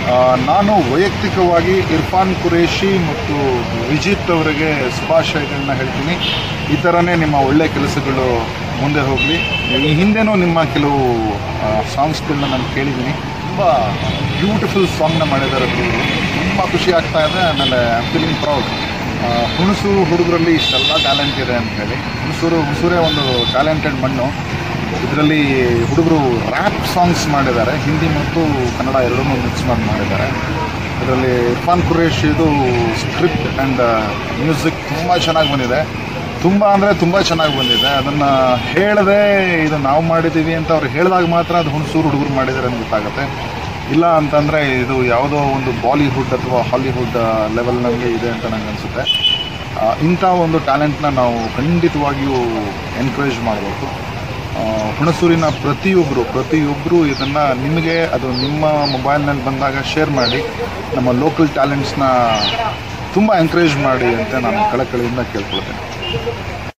ಆ, ನಾನು ವೈಯಕ್ತಿಕವಾಗಿ ಇರ್ಫಾನ್ ಕುರೇಶಿ ಮತ್ತು ವಿಜಿತ್ ಅವರಿಗೆ ಶುಭಾಶಯಗಳನ್ನ ಹೇಳ್ತೀನಿ ಈ ಥರನೇ ನಿಮ್ಮ ಒಳ್ಳೆಯ ಕೆಲಸಗಳು ಮುಂದೆ ಹೋಗಲಿ ಈ ಹಿಂದೆನೂ ನಿಮ್ಮ ಕೆಲವು ಸಾಂಗ್ಸ್ಗಳನ್ನ ನಾನು ಕೇಳಿದ್ದೀನಿ ತುಂಬ ಬ್ಯೂಟಿಫುಲ್ ಸಾಂಗ್ನ ಮಾಡಿದ್ದಾರೆ ಹುಡುಗರು ತುಂಬ ಖುಷಿ ಆಗ್ತಾ ಇದೆ ಆಮೇಲೆ ಐ ಫೀಲಿಂಗ್ ಪ್ರೌಡ್ ಹುಣಸೂರು ಹುಡುಗರಲ್ಲಿ ಇಷ್ಟೆಲ್ಲ ಟ್ಯಾಲೆಂಟ್ ಇದೆ ಅಂತ ಹೇಳಿ ಹುಣಸೂರು ಹುಣಸೂರೇ ಒಂದು ಟ್ಯಾಲೆಂಟೆಡ್ ಮಣ್ಣು ಇದರಲ್ಲಿ ಹುಡುಗರು ರ್ಯಾಪ್ ಸಾಂಗ್ಸ್ ಮಾಡಿದ್ದಾರೆ ಹಿಂದಿ ಮತ್ತು ಕನ್ನಡ ಎರಡನ್ನೂ ಮಿಕ್ಸ್ ಮಾಡಿ ಮಾಡಿದ್ದಾರೆ ಇದರಲ್ಲಿ ಇರ್ಫಾನ್ ಕುರೇಶ್ ಇದು ಸ್ಕ್ರಿಪ್ಟ್ ಆ್ಯಂಡ್ ಮ್ಯೂಸಿಕ್ ತುಂಬ ಚೆನ್ನಾಗಿ ಬಂದಿದೆ ತುಂಬ ಅಂದರೆ ತುಂಬ ಚೆನ್ನಾಗಿ ಬಂದಿದೆ ಅದನ್ನು ಹೇಳದೆ ಇದು ನಾವು ಮಾಡಿದ್ದೀವಿ ಅಂತ ಅವ್ರು ಹೇಳಿದಾಗ ಮಾತ್ರ ಅದು ಹುಣಸೂರು ಹುಡುಗರು ಮಾಡಿದ್ದಾರೆ ಅಂತ ಗೊತ್ತಾಗುತ್ತೆ ಇಲ್ಲ ಅಂತಂದರೆ ಇದು ಯಾವುದೋ ಒಂದು ಬಾಲಿವುಡ್ ಅಥವಾ ಹಾಲಿವುಡ್ ಲೆವೆಲ್ನಲ್ಲಿ ಇದೆ ಅಂತ ನನಗೆ ಅನಿಸುತ್ತೆ ಇಂಥ ಒಂದು ಟ್ಯಾಲೆಂಟ್ನ ನಾವು ಖಂಡಿತವಾಗಿಯೂ ಎನ್ಕರೇಜ್ ಮಾಡಬೇಕು ಆ, ಹುಣಸೂರಿನ ಪ್ರತಿಯೊಬ್ಬರು ಪ್ರತಿಯೊಬ್ಬರು ಇದನ್ನು ನಿಮಗೆ ಅದು ನಿಮ್ಮ ಮೊಬೈಲ್ನಲ್ಲಿ ಬಂದಾಗ ಶೇರ್ ಮಾಡಿ ನಮ್ಮ ಲೋಕಲ್ ಟ್ಯಾಲೆಂಟ್ಸ್ನ ತುಂಬ ಎಂಕರೇಜ್ ಮಾಡಿ ಅಂತ ನಾನು ಕಳಕಳಿಯಿಂದ ಕೇಳ್ಕೊಳ್ತೇನೆ